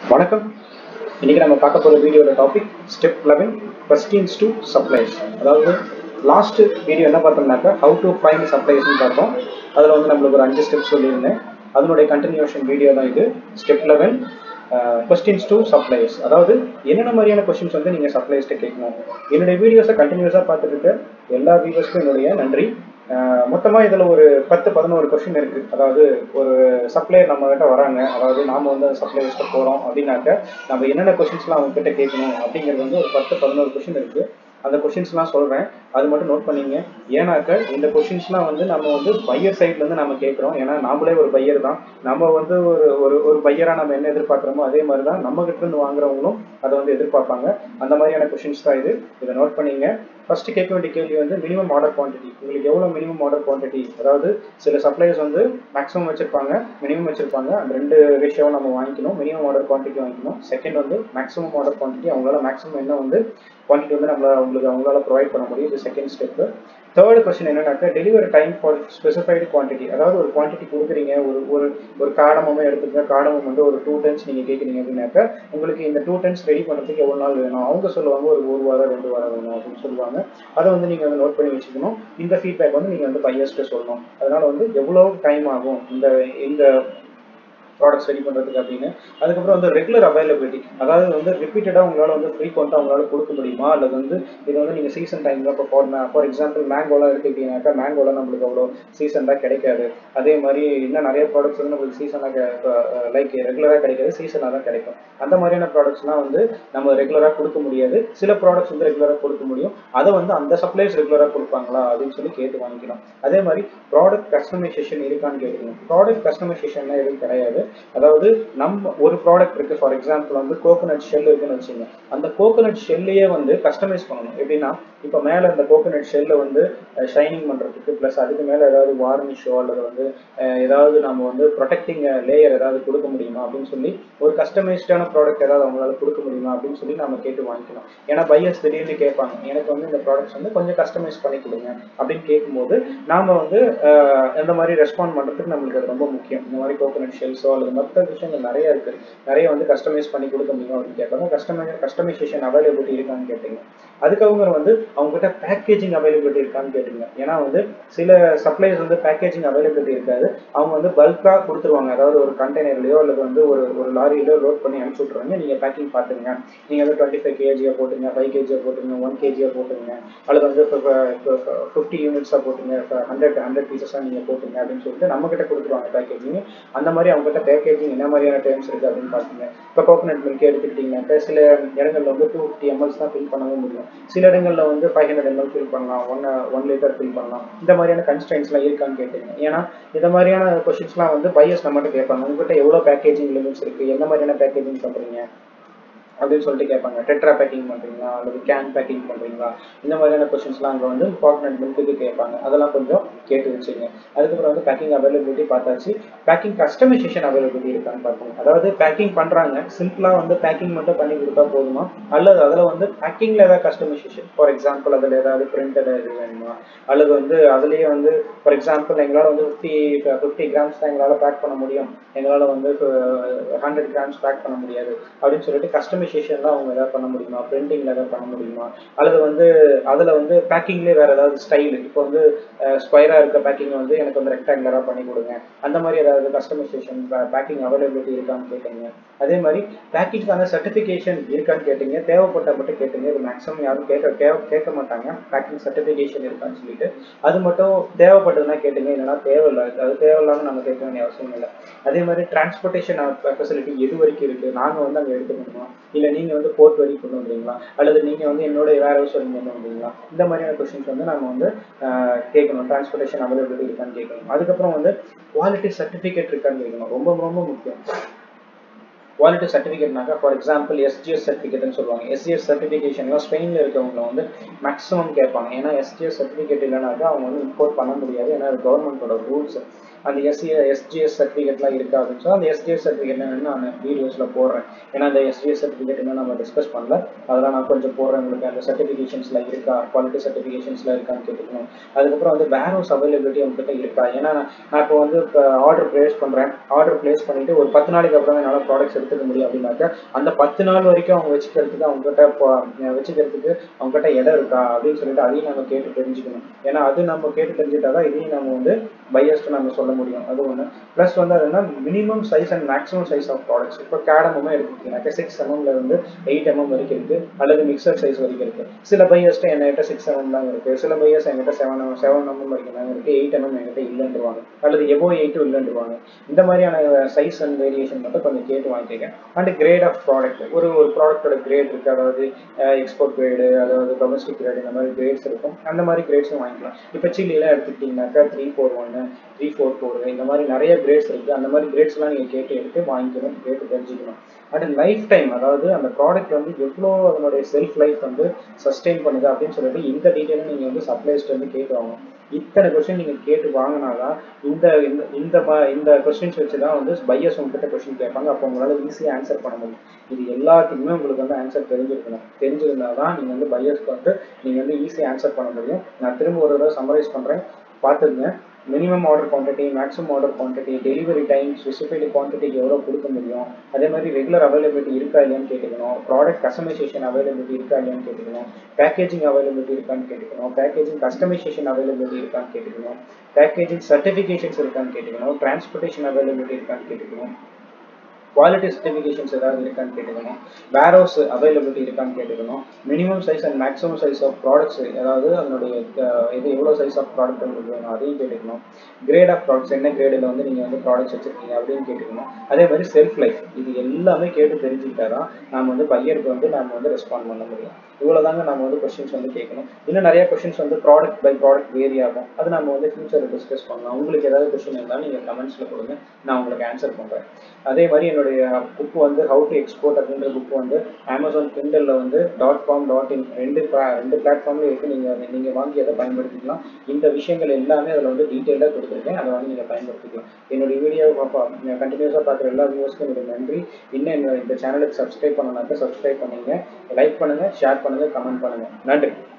வணக்கம் இன்னைக்கு நம்ம பார்க்க போகிற வீடியோட topic step eleven questions to supplies அதாவது லாஸ்ட் வீடியோ என்ன பார்த்தோம்னாக்கா ஹவு டு ஃபைண்ட் சப்ளைஸ்னு பார்த்தோம் அதில் வந்து நம்மளுக்கு ஒரு அஞ்சு ஸ்டெப் சொல்லியிருந்தேன் அதனுடைய கண்டினியூஷன் வீடியோ தான் இது step eleven questions to supplies அதாவது என்னென்ன மாதிரியான கொஸ்டின்ஸ் வந்து நீங்கள் சப்ளைஸ்ட்டு கேட்கணும் என்னுடைய வீடியோஸை கண்டினியூஸாக பார்த்துட்டு இருக்க எல்லா வியூவர்ஸ்க்கும் என்னுடைய நன்றி மொத்தமாக இதில் ஒரு பத்து பதினோரு கொஸ்டின் இருக்குது அதாவது ஒரு சப்ளையர் நம்ம கிட்ட வராங்க அதாவது நாம் வந்து அந்த சப்ளையர்ஸ்ட்டு போகிறோம் அப்படின்னாக்க நம்ம என்னென்ன கொஸ்டின்ஸ்லாம் அவங்க கிட்ட கேட்கணும் அப்படிங்கிறது வந்து ஒரு பத்து பதினோரு கொஸ்டின் இருக்குது அந்த கொஷின்ஸ்லாம் சொல்கிறேன் அது மட்டும் நோட் பண்ணிங்க ஏன்னாக்க இந்த கொஷின்ஸ்லாம் வந்து நம்ம வந்து பையர் சைட்லேருந்து நம்ம கேட்குறோம் ஏன்னா நாமளே ஒரு பையர் தான் நம்ம வந்து ஒரு ஒரு ஒரு பையராக நம்ம என்ன எதிர்பார்க்குறோமோ அதே மாதிரி தான் நம்ம கிட்ட இருந்து வாங்குறவங்களும் அதை வந்து எதிர்பார்ப்பாங்க அந்த மாதிரியான கொஷின்ஸ் தான் இது இதை நோட் பண்ணிங்க ஃபர்ஸ்ட் கேட்க வேண்டிய கேள்வி வந்து மினிமம் ஆர்டர் குவான்டிட்டி உங்களுக்கு எவ்வளோ மினிமம் ஆர்டர் குவான்டிட்டி அதாவது சில சப்ளைஸ் வந்து மேக்ஸிமம் வச்சிருப்பாங்க மினிமம் வச்சிருப்பாங்க அந்த ரெண்டு ரேஷியோவை நம்ம வாங்கிக்கணும் மினிமம் ஆர்டர் குவான்டிட்டி வாங்கிக்கணும் செகண்ட் வந்து மேக்ஸிமம் ஆர்டர் குவான்டிட்டி அவங்களால மேக்ஸிமம் என்ன வந்து குவான்டிட்டி வந்து நம்மள அவங்களுக்கு அவங்களால ப்ரொவைட் பண்ண முடியும் இது செகண்ட் ஸ்டெப்பு தேர்ட் கொஸ்டின் என்னன்னாக்கா delivery time for specified quantity அதாவது ஒரு குவான்டிட்டி கொடுக்குறீங்க ஒரு ஒரு ஒரு காடமுமே எடுத்துக்க காடமும் வந்து ஒரு டூ டன்ஸ் நீங்கள் கேட்குறீங்க அப்படின்னாக்கா உங்களுக்கு இந்த டூ டன்ஸ் ரெடி பண்ணுறதுக்கு எவ்வளோ நாள் வேணும் அவங்க சொல்லுவாங்க ஒரு ஒரு வாரம் ரெண்டு வாரம் வேணும் அப்படின்னு சொல்லுவாங்க அதை வந்து நீங்கள் வந்து நோட் பண்ணி வச்சுக்கணும் இந்த ஃபீட்பேக் வந்து நீங்கள் வந்து பையர்ஸ்ட்டு சொல்லணும் அதனால வந்து எவ்வளோ டைம் ஆகும் இந்த இந்த ப்ராடக்ட்ஸ் ரெடி பண்ணுறதுக்கு அப்படின்னு அதுக்கப்புறம் வந்து ரெகுலர் அவைலபிலிட்டி அதாவது வந்து ரிப்பீட்டடாக உங்களால் வந்து ஃப்ரீக்வெண்ட்டாக உங்களால் கொடுக்க முடியுமா அல்லது வந்து இது வந்து நீங்கள் சீசன் டைமில் இப்போ ஃபார் ஃபார் எக்ஸாம்பிள் மேங்கோலாம் எடுத்துக்கிட்டீங்கன்னாக்கா மேங்கோலாம் நம்மளுக்கு அவ்வளோ சீசனாக கிடைக்காது அதே மாதிரி இன்னும் நிறைய ப்ராடக்ட்ஸ் வந்து நம்மளுக்கு சீசனாக லைக் ரெகுலராக கிடைக்காது சீசனாக தான் கிடைக்கும் அந்த மாதிரியான ப்ராடக்ட்ஸ்லாம் வந்து நம்ம ரெகுலராக கொடுக்க முடியாது சில ப்ராடக்ட்ஸ் வந்து ரெகுலராக கொடுக்க முடியும் அதை வந்து அந்த சப்ளைஸ் ரெகுலராக கொடுப்பாங்களா அப்படின்னு சொல்லி கேட்டு வாங்கிக்கலாம் அதே மாதிரி ப்ராடக்ட் கஸ்டமைசேஷன் இருக்கான்னு கேட்டுக்கணும் ப்ராடக்ட் கஸ்டமைசேஷன்லாம் எதுவும் கிடையாது அதாவது நம்ம ஒரு ப்ராடக்ட் இருக்கு ஃபார் எக்ஸாம்பிள் வந்து கோகோனட் ஷெல் இருக்குன்னு வச்சுங்க அந்த கோகோனட் ஷெல்லையே வந்து கஸ்டமைஸ் பண்ணணும் எப்படின்னா இப்போ மேலே இந்த கோகோனட் ஷெல்லை வந்து ஷைனிங் பண்ணுறதுக்கு ப்ளஸ் அதுக்கு மேலே ஏதாவது வார்னிஷோ அல்லது வந்து ஏதாவது நம்ம வந்து ப்ரொடெக்டிங் லேயர் ஏதாவது கொடுக்க முடியுமா அப்படின்னு சொல்லி ஒரு கஸ்டமைஸ்டான ப்ராடக்ட் ஏதாவது அவங்களால கொடுக்க முடியுமா அப்படின்னு சொல்லி நம்ம கேட்டு வாங்கிக்கணும் ஏன்னா பையர்ஸ் திடீர்னு கேட்பாங்க எனக்கு வந்து இந்த ப்ராடக்ட்ஸ் வந்து கொஞ்சம் கஸ்டமைஸ் பண்ணி கொடுங்க அப்படின்னு கேட்கும்போது நாம் வந்து இந்த மாதிரி ரெஸ்பாண்ட் பண்ணுறதுக்கு நம்மளுக்கு அது ரொம்ப முக்கியம் இந்த மாதிரி கோகோனட் ஷெல்ஸோ அல்லது மற்ற விஷயங்கள் நிறைய இருக்கு நிறைய வந்து கஸ்டமைஸ் பண்ணி கொடுக்க முடியும் அப்படின்னு கேட்பாங்க கஸ்டமை கஸ்டமைசேஷன் அவைலபிலிட்டி இருக்கான்னு கேட்டீங்க அதுக்கவங்க வந்து அவங்ககிட்ட பேக்கேஜிங் அவைலபிலிட்டி இருக்கான்னு கேட்டுங்க ஏன்னா வந்து சில சப்ளைஸ் வந்து பேக்கேஜிங் அவைலபிலிட்டி இருக்காது அவங்க வந்து பல்காக கொடுத்துருவாங்க அதாவது ஒரு கண்டெய்னர்லையோ அல்லது வந்து ஒரு ஒரு லாரியிலோ லோட் பண்ணி அனுப்பிச்சு விட்ருவாங்க நீங்கள் பேக்கிங் பார்த்துங்க நீங்கள் வந்து டுவெண்ட்டி ஃபைவ் கேஜியாக போட்டுங்க ஃபைவ் கேஜியாக போட்டுங்க ஒன் கேஜியாக போட்டுங்க அல்லது வந்து ஃபிஃப்டி யூனிட்ஸாக போட்டுங்க ஹண்ட்ரட் ஹண்ட்ரட் பீசஸாக நீங்கள் போட்டுங்க அப்படின்னு சொல்லிட்டு நம்மக்கிட்ட கொடுத்துருவாங்க பேக்கேஜிங் அந்த மாதிரி அவங்ககிட்ட பேக்கேஜிங் என்ன மாதிரியான டைம்ஸ் இருக்குது அப்படின்னு பார்த்தீங்க இப்போ கோகோனட் மில்க் எடுத்துக்கிட்டிங்கனாக்கா சில இடங்களில் வந்து டூ ஃபிஃப்டி எம்எல்ஸ் தான் ஃபில் பண்ணவே முடியும் சில இடங்களில் வந்து ஃபைவ் ஹண்ட்ரட் எம்எல் ஃபில் பண்ணலாம் ஒன் ஒன் லிட்டர் ஃபில் பண்ணலாம் இந்த மாதிரியான கன்ஸ்டன்ஸ்லாம் இருக்கான்னு கேட்டீங்க ஏன்னா இந்த மாதிரியான கொஷின்ஸ்லாம் வந்து பையர்ஸ் நம்மகிட்ட கேட்பாங்க உங்ககிட்ட எவ்வளோ பேக்கேஜிங் லிமிட்ஸ் இருக்குது எந்த மாதிரியான பேக்கேஜிங் பண்ணுறீங்க அப்படின்னு சொல்லிட்டு கேட்பாங்க டெட்ரா பேக்கிங் பண்ணுறீங்களா அல்லது கேன் பேக்கிங் பண்ணுறீங்களா இந்த மாதிரியான கொஸ்டின்ஸ்லாம் அங்கே வந்து இம்பார்ட்டன்ட் மில்க்குக்கு கேட்பாங்க அதெல்லாம் கொஞ்சம் கேட்டு வச்சுங்க அதுக்கப்புறம் வந்து பேக்கிங் அவைலபிலிட்டி பார்த்தாச்சு பேக்கிங் கஸ்டமைசேஷன் அவைலபிலிட்டி இருக்கான்னு பார்க்கணும் அதாவது பேக்கிங் பண்ணுறாங்க சிம்பிளாக வந்து பேக்கிங் மட்டும் பண்ணி கொடுத்தா போதுமா அல்லது அதில் வந்து பேக்கிங்கில் ஏதாவது கஸ்டமைசேஷன் ஃபார் எக்ஸாம்பிள் அதில் ஏதாவது பிரிண்டட் இது வேணுமா அல்லது வந்து அதுலேயே வந்து ஃபார் எக்ஸாம்பிள் எங்களால் வந்து ஃபிஃப்டி ஃபிஃப்டி கிராம்ஸ் தான் எங்களால் பேக் பண்ண முடியும் எங்களால் வந்து ஹண்ட்ரட் கிராம்ஸ் பேக் பண்ண முடியாது அப்படின்னு சொல்லிட்டு கஸ்டமை கஸ்டமைசேஷன்லாம் அவங்க ஏதாவது பண்ண முடியுமா பிரிண்டிங்ல ஏதாவது பண்ண முடியுமா அல்லது வந்து அதில் வந்து பேக்கிங்லேயே வேற ஏதாவது ஸ்டைல் இப்போ வந்து ஸ்கொயராக இருக்க பேக்கிங் வந்து எனக்கு வந்து ரெக்டாங்குலராக பண்ணி கொடுங்க அந்த மாதிரி ஏதாவது கஸ்டமைசேஷன் பேக்கிங் அவைலபிலிட்டி இருக்கான்னு கேட்டீங்க அதே மாதிரி பேக்கிங்கான சர்டிஃபிகேஷன் இருக்கான்னு கேட்டீங்க தேவைப்பட்ட மட்டும் கேட்டீங்க இது மேக்ஸிமம் யாரும் கேட்க கேட்க மாட்டாங்க பேக்கிங் சர்டிஃபிகேஷன் இருக்கான்னு சொல்லிட்டு அது மட்டும் தேவைப்பட்டதுன்னா கேட்டீங்க இல்லைன்னா தேவையில்லை அது தேவையில்லாமல் நம்ம கேட்க வேண்டிய அவசியம் இல்லை அதே மாதிரி டிரான்ஸ்போர்ட்டேஷன் ஃபெசிலிட்டி எது வரைக்கும் இருக்குது நாங்கள் வந்து அங்கே எடுத்துக்கணுமா இல்லை நீங்கள் வந்து போர்ட் வரைக்கும் கொண்டு வந்துறீங்களா அல்லது நீங்கள் வந்து என்னோட வேற ஹவுஸ் வரைக்கும் கொண்டு வந்துறீங்களா இந்த மாதிரியான கொஸ்டின்ஸ் வந்து நம்ம வந்து கேட்கணும் டிரான்ஸ்போர்ட்டேஷன் அவைலபிலிட்டி இருக்கான்னு கேட்கணும் அதுக்கப்புறம் வந்து குவாலிட்டி சர்டிஃபிகேட் இருக்கான்னு கேட்கணும் ரொம்ப ரொம்ப முக்கியம் குவாலிட்டி சர்டிஃபிகேட்னாக்கா ஃபார் எக்ஸாம்பிள் எஸ்ஜிஎஸ் சர்டிஃபிகேட்னு சொல்லுவாங்க எஸ்ஜிஎஸ் சர்டிஃபிகேஷன்லாம் ஸ்பெயினில் இருக்கவங்க வந்து மேக்ஸிமம் கேட்பாங்க ஏன்னா எஸ்ஜிஎஸ் சர்டிஃபிகேட் இல்லைனாக்கா அவங்க வந்து இம்போர்ட் பண்ண முடியாது ஏன்னா அது கவர்மெண்ட்டோட ரூல்ஸ் அந்த எஸ்சி எஸ்ஜிஎஸ் சர்டிஃபிகேட்லாம் இருக்கா அப்படின்னு சொல்லி அந்த எஸ்ஜிஎஸ் சர்டிஃபிகேட் என்னன்னு நான் வீடியோஸில் போடுறேன் ஏன்னா அந்த எஸ்ஜிஎஸ் சர்டிஃபிகேட் என்ன நம்ம டிஸ்கஸ் பண்ணல அதெல்லாம் நான் கொஞ்சம் போடுறேன் உங்களுக்கு அந்த சர்டிஃபிகேஷன்ஸில் இருக்கா குவாலிட்டி சர்டிஃபிகேஷன்ஸில் இருக்கான்னு கேட்டுக்கணும் அதுக்கப்புறம் வந்து வேர்ஹவுஸ் அவைலபிலிட்டி உங்ககிட்ட இருக்கா ஏன்னா நான் இப்போ வந்து இப்போ ஆர்டர் பிளேஸ் பண்ணுறேன் ஆர்டர் பிளேஸ் பண்ணிட்டு ஒரு பத்து நாளைக்கு அப்புறம் என்னால் ப்ராடக்ட்ஸ் எடுத்துக்க முடியும் அப்படின்னாக்கா அந்த பத்து நாள் வரைக்கும் அவங்க வச்சுக்கிறதுக்கு அவங்க கிட்ட இப்போ, அஹ், வச்சுக்கிறதுக்கு அவங்க கிட்ட இடம் இருக்கா அப்படின்னு சொல்லிட்டு அதையும் நம்ம கேட்டு தெரிஞ்சுக்கணும் ஏன்னா அது நம்ம கேட்டு தெரிஞ்சுட்டாதான் இதையும் நம்ம வந்து பையஸ்ட்டு நம்ம சொல்ல முடியும் அது ஒன்று ப்ளஸ் வந்து அது என்ன minimum size and maximum size of products இப்போ கேடமுமே எடுத்துக்கிட்டீங்கன்னாக்கா சிக்ஸ் எம்எம்ல இருந்து எயிட் எம்எம் வரைக்கும் இருக்கு அல்லது மிக்சர் சைஸ் வரைக்கும் இருக்கு சில பையர்ஸ்ட்டு என்கிட்ட சிக்ஸ் எம்எம் தான் இருக்கு சில பையர்ஸ் என்கிட்ட செவன் செவன் எம்எம் வரைக்கும் தான் இருக்கு எயிட் எம்எம் என்கிட்ட இல்லைன்றுவாங்க அல்லது எபோ எயிட்டும் இல்லைன்றுவாங்க இந்த மாதிரியான சைஸ் அண்ட் வேரியேஷன் மட்டும் கொஞ்சம் கேட்டு வாங்கிக்கங்க அண்ட் கிரேட் ஆஃப் ப்ராடக்ட் ஒரு ஒரு ப்ராடக்ட்டோட கிரேட் இருக்கு அதாவது எக்ஸ்போர்ட் கிரேடு அதாவது டொமஸ்டிக் கிரேடு இந்த மாதிரி கிரேட்ஸ் இருக்கும் அந்த மாதிரி கிரேட்ஸும் வாங்கிக்கலாம் இப்போ சில்லிலாம் எடுத்துக்கிட்டிங்கனாக்கா த்ரீ ஃபோர் ஒன்று த்ரீ ஃபோர் ஃபோர் இந்த மாதிரி நிறைய கிரேட்ஸ் இருக்கு அந்த மாதிரி கிரேட்ஸ்லாம் நீங்கள் கேட்டு எடுத்து வாங்கிக்கணும் கேட்டு தெரிஞ்சுக்கணும் அண்ட் லைஃப் டைம் அதாவது அந்த ப்ராடக்ட் வந்து எவ்வளோ அதனுடைய செல்ஃப் லைஃப் வந்து சஸ்டெயின் பண்ணுது அப்படின்னு சொல்லிட்டு இந்த டீட்டெயிலும் நீங்கள் வந்து சப்ளைஸ்ட் வந்து கேட்டு வாங்கணும் இத்தனை கொஸ்டின் நீங்கள் கேட்டு வாங்கினாதான் இந்த இந்த இந்த ம- இந்த கொஸ்டின்ஸ் வச்சு தான் வந்து பையர்ஸ் உங்ககிட்ட கொஸ்டின் கேட்பாங்க அப்போ உங்களால் ஈஸியாக ஆன்சர் பண்ண முடியும் இது எல்லாத்துக்குமே உங்களுக்கு வந்து ஆன்சர் தெரிஞ்சிருக்கணும் தெரிஞ்சிருந்தா தான் நீங்கள் வந்து பையர்ஸ்க்கு வந்து நீங்கள் வந்து ஈஸியாக ஆன்சர் பண்ண முடியும் நான் திரும்ப ஒரு தடவை சம்மரைஸ் பண்ணுறேன் பார்த்துங்க minimum order quantity maximum order quantity delivery time specified குவான்டிட்டிக்கு எவ்வளோ கொடுக்க முடியும் அதே மாதிரி ரெகுலர் அவைலபிலிட்டி இருக்கா இல்லையான்னு கேட்டுக்கணும் ப்ராடக்ட் கஸ்டமைசேஷன் அவைலபிலிட்டி இருக்கா இல்லையான்னு கேட்டுக்கணும் பேக்கேஜிங் அவைலபிலிட்டி இருக்கான்னு கேட்டுக்கணும் பேக்கேஜிங் கஸ்டமைசேஷன் அவைலபிலிட்டி இருக்கான்னு கேட்டுக்கணும் பேக்கேஜிங் சர்டிஃபிகேஷன்ஸ் இருக்கான்னு கேட்டுக்கணும் டிரான்ஸ்போர்ட்டேஷன் அவைலபிலிட்டி இருக்கான்னு கேட்டுக்கணும் குவாலிட்டி சர்டிஃபிகேஷன்ஸ் ஏதாவது இருக்கான்னு கேட்டுக்கணும் வேர் ஹவுஸ் அவைலபிலிட்டி இருக்கான்னு கேட்டுக்கணும் minimum size and maximum size of products அதாவது அதனுடைய அஹ், இது எவ்வளோ சைஸ் ஆஃப் ப்ராடக்ட் உங்களுக்கு வேணும் அதையும் கேட்டுக்கணும் கிரேட் ஆஃப் ப்ராடக்ட்ஸ் என்ன கிரேடில் வந்து நீங்கள் வந்து ப்ராடக்ட்ஸ் வச்சிருக்கீங்க அப்படின்னு கேட்டுக்கணும் அதே மாதிரி செல்ஃப் லைஃப் இது எல்லாமே கேட்டு தெரிஞ்சுக்கிட்டா தான் நம்ம வந்து பையருக்கு வந்து நம்ம வந்து ரெஸ்பாண்ட் பண்ண முடியும் இவ்வளோதாங்க நம்ம வந்து கொஸ்டின்ஸ் வந்து கேட்கணும் இன்னும் நிறைய கொஸ்டின்ஸ் வந்து ப்ராடக்ட் பை ப்ராடக்ட் வேரி ஆகும் அது நம்ம வந்து ஃபியூச்சரில் டிஸ்கஸ் பண்ணலாம் உங்களுக்கு ஏதாவது கொஸ்டின் இருந்தால் நீங்கள் கமெண்ட்ஸில் கொடுங்க நான் உங்களுக்கு ஆன்சர் பண்ணுறேன் அதே மாதிரி என்னுடைய புக் வந்து ஹவு டு எக்ஸ்போர்ட் அப்படின்ற புக் வந்து அமேசான் கிண்டலில் வந்து டாட் காம் டாட் இன் ரெண்டு pla- ரெண்டு பிளாட்ஃபார்ம்ல இருக்கு நீங்கள் நீங்கள் வாங்கி அதை பயன்படுத்திக்கலாம் இந்த விஷயங்கள் எல்லாமே அதில் வந்து டீட்டெயிலாக கொடுத்துருக்கேன் அதை வந்து நீங்கள் பயன்படுத்திக்கலாம் என்னுடைய வீடியோ கண்டினியூஸாக பார்க்குற எல்லா வியூவர்ஸ்க்கும் என்னுடைய நன்றி இன்னும் என்னோட இந்த சேனலுக்கு சப்ஸ்கிரைப் பண்ணனாக்க சப்ஸ்கிரைப் பண்ணுங்க லைக் பண்ணுங்க ஷேர் பண்ணுங்க கமெண்ட் பண்ணுங்க நன்றி